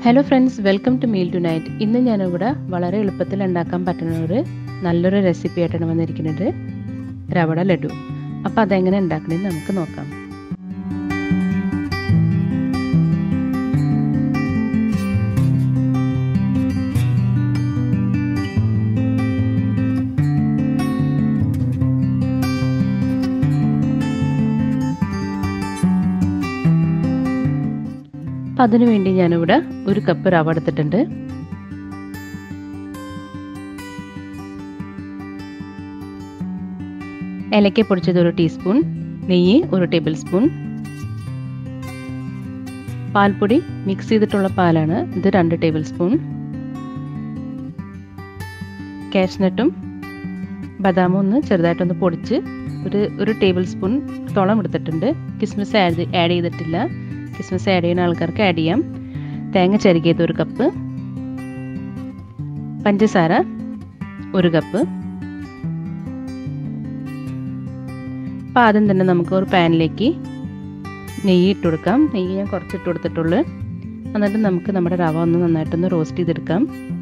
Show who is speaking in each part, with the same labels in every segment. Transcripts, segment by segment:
Speaker 1: hello friends welcome to meal to night ഇന്ന് ഞാനിവിടെ വളരെ എളുപ്പത്തിൽ ഉണ്ടാക്കാൻ പറ്റുന്ന ഒരു നല്ലൊരു റെസിപ്പി ആയിട്ടാണ് വന്നിരിക്കുന്നത് രവട ലഡു അപ്പോൾ അതെങ്ങനെ ഉണ്ടാക്കണമെന്ന് നമുക്ക് നോക്കാം അപ്പം അതിനു വേണ്ടി ഞാനിവിടെ ഒരു കപ്പ് റവ എടുത്തിട്ടുണ്ട് ഏലക്ക പൊടിച്ചത് ഒരു ടീസ്പൂൺ നെയ്യ് ഒരു ടേബിൾ സ്പൂൺ പാൽപ്പൊടി മിക്സ് ചെയ്തിട്ടുള്ള പാലാണ് ഇത് രണ്ട് ടേബിൾ സ്പൂൺ കാഷ്നട്ടും ബദാമും ഒന്ന് ചെറുതായിട്ടൊന്ന് പൊടിച്ച് ഒരു ഒരു ടേബിൾ സ്പൂൺ തോളം എടുത്തിട്ടുണ്ട് കിസ്മിസ് ആഡ് ആഡ് ചെയ്തിട്ടില്ല കിസ്മിസ് ആഡ് ചെയ്യുന്ന ആൾക്കാർക്ക് ആഡ് ചെയ്യാം തേങ്ങ ചിരകിയത് ഒരു കപ്പ് പഞ്ചസാര ഒരു കപ്പ് അപ്പം ആദ്യം തന്നെ നമുക്ക് ഒരു പാനിലേക്ക് നെയ്യ് ഇട്ട് കൊടുക്കാം നെയ്യ് ഞാൻ കുറച്ച് ഇട്ട് കൊടുത്തിട്ടുള്ളൂ എന്നിട്ട് നമുക്ക് നമ്മുടെ റവ ഒന്ന് നന്നായിട്ടൊന്ന് റോസ്റ്റ് ചെയ്തെടുക്കാം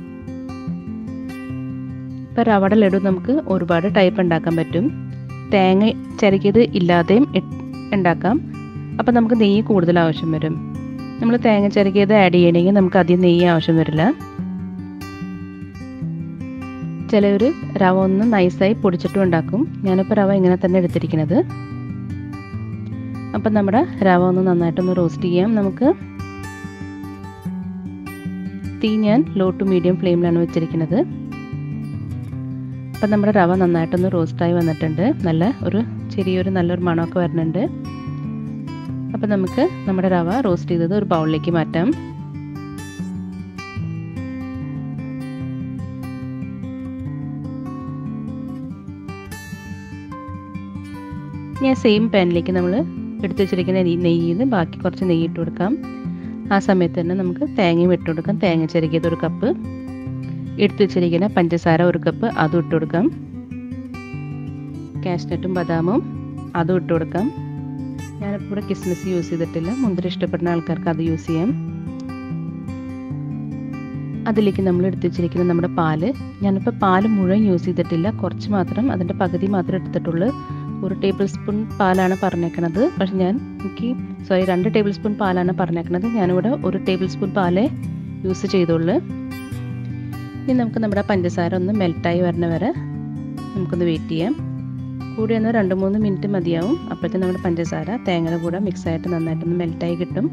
Speaker 1: ഇപ്പം റവയുടെ ലഡു നമുക്ക് ഒരുപാട് ടൈപ്പ് ഉണ്ടാക്കാൻ പറ്റും തേങ്ങ ചിരകിയത് ഇല്ലാതെയും ഉണ്ടാക്കാം അപ്പം നമുക്ക് നെയ്യ് കൂടുതൽ ആവശ്യം വരും നമ്മൾ തേങ്ങ ചിരകിയത് ആഡ് ചെയ്യണമെങ്കിൽ നമുക്ക് അധികം നെയ്യ് ആവശ്യം വരില്ല ചിലവർ റവ ഒന്ന് നൈസായി പൊടിച്ചിട്ടും ഉണ്ടാക്കും ഞാനിപ്പോൾ റവ ഇങ്ങനെ തന്നെ എടുത്തിരിക്കുന്നത് അപ്പം നമ്മുടെ റവ ഒന്ന് നന്നായിട്ടൊന്ന് റോസ്റ്റ് ചെയ്യാം നമുക്ക് തീ ഞാൻ ലോ ടു മീഡിയം ഫ്ലെയിമിലാണ് വെച്ചിരിക്കുന്നത് അപ്പം നമ്മുടെ റവ നന്നായിട്ടൊന്ന് റോസ്റ്റായി വന്നിട്ടുണ്ട് നല്ല ഒരു ചെറിയൊരു നല്ലൊരു മണമൊക്കെ വരുന്നുണ്ട് അപ്പം നമുക്ക് നമ്മുടെ റവ റോസ്റ്റ് ചെയ്തത് ഒരു ബൗളിലേക്ക് മാറ്റാം ഞാൻ സെയിം പാനിലേക്ക് നമ്മൾ എടുത്തു വെച്ചിരിക്കുന്ന നെയ്യിൽ നിന്ന് ബാക്കി കുറച്ച് നെയ്യ് ഇട്ട് കൊടുക്കാം ആ സമയത്ത് തന്നെ നമുക്ക് തേങ്ങയും ഇട്ട് കൊടുക്കാം തേങ്ങ ചിരകിയത് ഒരു കപ്പ് എടുത്തു വെച്ചിരിക്കുന്ന പഞ്ചസാര ഒരു കപ്പ് അതും ഇട്ട് കൊടുക്കാം കാഷ്നട്ടും ബദാമും അതും ഇട്ട് കൊടുക്കാം ഞാനിപ്പോൾ ഇവിടെ കിസ്മിസ് യൂസ് ചെയ്തിട്ടില്ല മുന്തിരി ഇഷ്ടപ്പെടുന്ന ആൾക്കാർക്ക് അത് യൂസ് ചെയ്യാം അതിലേക്ക് നമ്മൾ എടുത്തു വെച്ചിരിക്കുന്ന നമ്മുടെ പാല് ഞാനിപ്പോൾ പാല് മുഴുവൻ യൂസ് ചെയ്തിട്ടില്ല കുറച്ച് മാത്രം അതിൻ്റെ പകുതി മാത്രമേ എടുത്തിട്ടുള്ളൂ ഒരു ടേബിൾ സ്പൂൺ പാലാണ് പറഞ്ഞേക്കണത് പക്ഷെ ഞാൻ എനിക്ക് സോറി രണ്ട് ടേബിൾ സ്പൂൺ പാലാണ് പറഞ്ഞേക്കണത് ഞാനിവിടെ ഒരു ടേബിൾ സ്പൂൺ പാലേ യൂസ് ചെയ്തുള്ളൂ ഇനി നമുക്ക് നമ്മുടെ പഞ്ചസാര ഒന്ന് മെൽറ്റായി വരണ വരെ നമുക്കൊന്ന് വെയിറ്റ് ചെയ്യാം കൂടി ഒന്ന് രണ്ട് മൂന്ന് മിനിറ്റ് മതിയാവും അപ്പോഴത്തെ നമ്മുടെ പഞ്ചസാര തേങ്ങയുടെ കൂടെ മിക്സ് ആയിട്ട് നന്നായിട്ടൊന്ന് മെൽറ്റായി കിട്ടും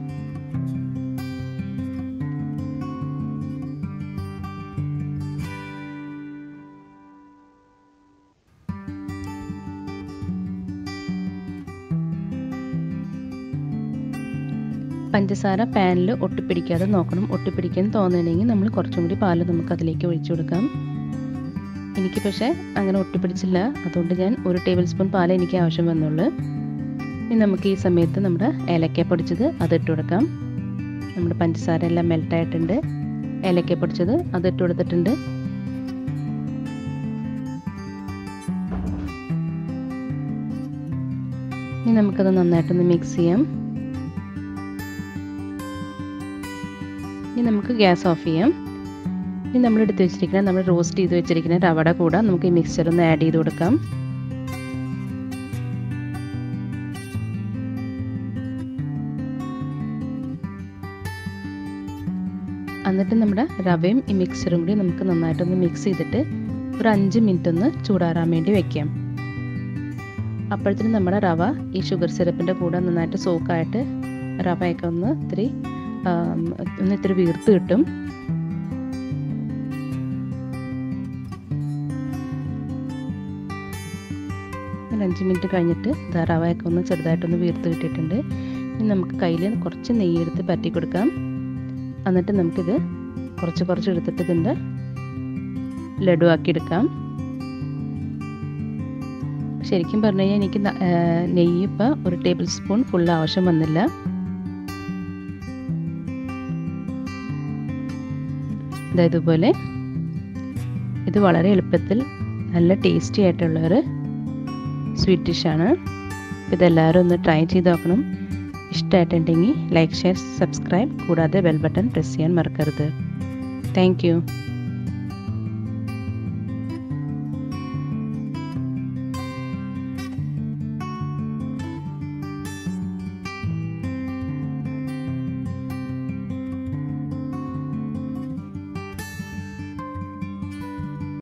Speaker 1: പഞ്ചസാര പാനിൽ ഒട്ടിപ്പിടിക്കാതെ നോക്കണം ഒട്ടിപ്പിടിക്കാൻ തോന്നുന്നുണ്ടെങ്കിൽ നമ്മൾ കുറച്ചും കൂടി പാല് നമുക്ക് അതിലേക്ക് ഒഴിച്ചു കൊടുക്കാം എനിക്ക് പക്ഷേ അങ്ങനെ ഒട്ടിപ്പിടിച്ചില്ല അതുകൊണ്ട് ഞാൻ ഒരു ടേബിൾ സ്പൂൺ പാൽ എനിക്ക് ആവശ്യം വന്നുള്ളൂ ഇനി നമുക്ക് ഈ സമയത്ത് നമ്മുടെ ഏലക്ക പൊടിച്ചത് അത് ഇട്ട് കൊടുക്കാം നമ്മുടെ പഞ്ചസാര എല്ലാം മെൽട്ടായിട്ടുണ്ട് ഏലക്ക പൊടിച്ചത് അത് ഇട്ട് കൊടുത്തിട്ടുണ്ട് ഇനി നമുക്കത് നന്നായിട്ടൊന്ന് മിക്സ് ചെയ്യാം ഇനി നമുക്ക് ഗ്യാസ് ഓഫ് ചെയ്യാം ഇനി നമ്മൾ എടുത്ത് വെച്ചിരിക്കുന്ന നമ്മൾ റോസ്റ്റ് ചെയ്ത് വെച്ചിരിക്കുന്ന റവട കൂടെ നമുക്ക് ഈ മിക്സ്ചർ ഒന്ന് ആഡ് ചെയ്ത് കൊടുക്കാം എന്നിട്ട് നമ്മുടെ റവയും ഈ മിക്സറും കൂടി നമുക്ക് നന്നായിട്ടൊന്ന് മിക്സ് ചെയ്തിട്ട് ഒരു അഞ്ച് മിനിറ്റ് ഒന്ന് ചൂടാറാൻ വേണ്ടി വെക്കാം അപ്പോഴത്തേനും നമ്മുടെ റവ ഈ ഷുഗർ സിറപ്പിൻ്റെ കൂടെ നന്നായിട്ട് സോക്കായിട്ട് റവയൊക്കെ ഒന്ന് ഇത്തിരി ഒന്ന് ഇത്തിരി വീർത്ത് കിട്ടും ഒരു അഞ്ച് മിനിറ്റ് കഴിഞ്ഞിട്ട് റവയൊക്കെ ഒന്ന് ചെറുതായിട്ടൊന്ന് വീർത്ത് കിട്ടിയിട്ടുണ്ട് ഇനി നമുക്ക് കയ്യിൽ കുറച്ച് നെയ്യ് എടുത്ത് പറ്റി കൊടുക്കാം എന്നിട്ട് നമുക്കിത് കുറച്ച് കുറച്ച് എടുത്തിട്ട് ഇതിൻ്റെ ലഡു ആക്കി എടുക്കാം ശരിക്കും പറഞ്ഞു കഴിഞ്ഞാൽ എനിക്ക് നെയ്യ് ഇപ്പോൾ ഒരു ടേബിൾ സ്പൂൺ ഫുൾ ആവശ്യം വന്നില്ല ഇതുപോലെ ഇത് വളരെ എളുപ്പത്തിൽ നല്ല ടേസ്റ്റി ആയിട്ടുള്ള ഒരു സ്വീറ്റ് ഡിഷാണ് ഇതെല്ലാവരും ഒന്ന് ട്രൈ ചെയ്ത് നോക്കണം ഇഷ്ടമായിട്ടുണ്ടെങ്കിൽ ലൈക്ക് ഷെയർ സബ്സ്ക്രൈബ് കൂടാതെ ബെൽ ബട്ടൺ പ്രസ് ചെയ്യാൻ മറക്കരുത് താങ്ക്